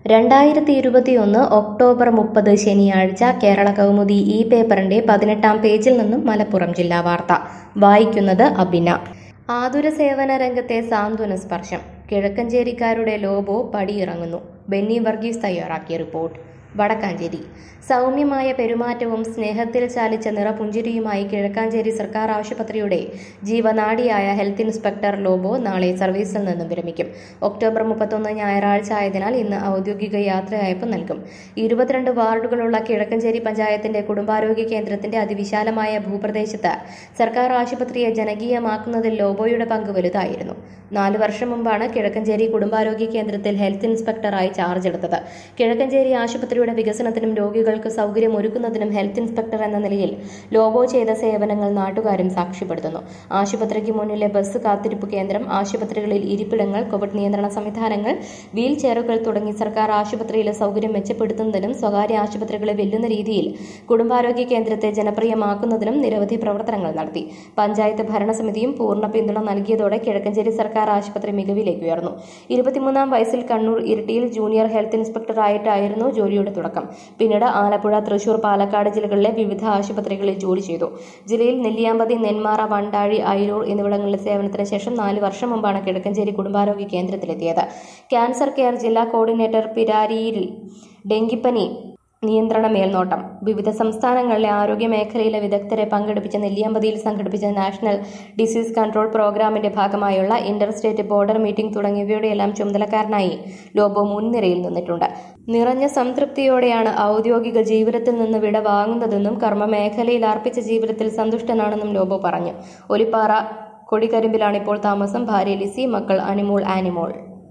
രണ്ടായിരത്തി ഇരുപത്തിയൊന്ന് ഒക്ടോബർ മുപ്പത് ശനിയാഴ്ച കേരള കൗമുദി ഈ പേപ്പറിന്റെ പതിനെട്ടാം പേജിൽ നിന്നും മലപ്പുറം ജില്ലാ വാർത്ത വായിക്കുന്നത് അബിന ആതുര സേവന രംഗത്തെ സാന്ത്വന സ്പർശം കിഴക്കഞ്ചേരിക്കാരുടെ ലോബോ പടിയിറങ്ങുന്നു ബെന്നി വർഗീസ് തയ്യാറാക്കിയ റിപ്പോർട്ട് വടക്കാഞ്ചേരി സൗമ്യമായ പെരുമാറ്റവും സ്നേഹത്തിൽ ചാലിച്ച നിറപുഞ്ചിരിയുമായി കിഴക്കാഞ്ചേരി സർക്കാർ ആശുപത്രിയുടെ ജീവനാഡിയായ ഹെൽത്ത് ഇൻസ്പെക്ടർ ലോബോ നാളെ സർവീസിൽ നിന്നും വിരമിക്കും ഒക്ടോബർ മുപ്പത്തൊന്ന് ഞായറാഴ്ച ആയതിനാൽ ഇന്ന് ഔദ്യോഗിക യാത്രയയപ്പ് നൽകും ഇരുപത്തിരണ്ട് വാർഡുകളുള്ള കിഴക്കഞ്ചേരി പഞ്ചായത്തിന്റെ കുടുംബാരോഗ്യ കേന്ദ്രത്തിന്റെ അതിവിശാലമായ ഭൂപ്രദേശത്ത് സർക്കാർ ആശുപത്രിയെ ജനകീയമാക്കുന്നതിൽ ലോബോയുടെ പങ്ക് വലുതായിരുന്നു നാല് വർഷം മുമ്പാണ് കിഴക്കഞ്ചേരി കുടുംബാരോഗ്യ കേന്ദ്രത്തിൽ ഹെൽത്ത് ഇൻസ്പെക്ടറായി ചാർജ് എടുത്തത് കിഴക്കഞ്ചേരി ആശുപത്രിയുടെ വികസനത്തിനും രോഗികൾക്ക് സൗകര്യം ഒരുക്കുന്നതിനും ഹെൽത്ത് ഇൻസ്പെക്ടർ എന്ന നിലയിൽ ലോബോ ചെയ്ത സേവനങ്ങൾ നാട്ടുകാരും സാക്ഷ്യപ്പെടുത്തുന്നു ആശുപത്രിക്ക് മുന്നിലെ ബസ് കാത്തിരിപ്പ് കേന്ദ്രം ആശുപത്രികളിൽ ഇരിപ്പിടങ്ങൾ കോവിഡ് നിയന്ത്രണ സംവിധാനങ്ങൾ വീൽ ചെയറുകൾ തുടങ്ങി സർക്കാർ ആശുപത്രിയിലെ സൗകര്യം മെച്ചപ്പെടുത്തുന്നതിനും സ്വകാര്യ ആശുപത്രികളെ വെല്ലുന്ന രീതിയിൽ കുടുംബാരോഗ്യ കേന്ദ്രത്തെ ജനപ്രിയമാക്കുന്നതിനും നിരവധി പ്രവർത്തനങ്ങൾ നടത്തി പഞ്ചായത്ത് ഭരണസമിതിയും പൂർണ്ണ പിന്തുണ നൽകിയതോടെ കിഴക്കഞ്ചേരി സർക്കാർ ആശുപത്രി മികവിലേക്ക് ഉയർന്നു ഇരുപത്തിമൂന്നാം വയസ്സിൽ കണ്ണൂർ ഇരിട്ടിയിൽ ജൂനിയർ ഹെൽത്ത് ഇൻസ്പെക്ടറായിട്ടായിരുന്നു ജോലിയുടെ തുടക്കം പിന്നീട് ആലപ്പുഴ തൃശൂർ പാലക്കാട് ജില്ലകളിലെ വിവിധ ആശുപത്രികളിൽ ജോലി ചെയ്തു ജില്ലയിൽ നെല്ലിയാമ്പതി നെന്മാറ വണ്ടാഴി അയിരൂർ എന്നിവിടങ്ങളിലെ സേവനത്തിന് ശേഷം നാല് വർഷം മുമ്പാണ് കിഴക്കഞ്ചേരി കുടുംബാരോഗ്യ കേന്ദ്രത്തിലെത്തിയത് ക്യാൻസർ കെയർ ജില്ലാ കോർഡിനേറ്റർ പിരാരിയിൽ ഡെങ്കിപ്പനി നിയന്ത്രണ മേൽനോട്ടം വിവിധ സംസ്ഥാനങ്ങളിലെ ആരോഗ്യ മേഖലയിലെ വിദഗ്ധരെ പങ്കെടുപ്പിച്ച നെല്ലിയാമ്പതിയിൽ സംഘടിപ്പിച്ച നാഷണൽ ഡിസീസ് കൺട്രോൾ പ്രോഗ്രാമിന്റെ ഭാഗമായുള്ള ഇന്റർ സ്റ്റേറ്റ് ബോർഡർ മീറ്റിംഗ് തുടങ്ങിയവയുടെയെല്ലാം ചുമതലക്കാരനായി ലോബോ മുൻനിരയിൽ നിന്നിട്ടുണ്ട് നിറഞ്ഞ സംതൃപ്തിയോടെയാണ് ഔദ്യോഗിക ജീവിതത്തിൽ നിന്ന് വിട വാങ്ങുന്നതെന്നും കർമ്മ മേഖലയിൽ അർപ്പിച്ച ജീവിതത്തിൽ സന്തുഷ്ടനാണെന്നും ലോബോ പറഞ്ഞു ഒലിപ്പാറ കൊടിക്കരിമ്പിലാണ് ഇപ്പോൾ താമസം ഭാര്യ ലിസി മക്കൾ അനിമോൾ ആനിമോൾ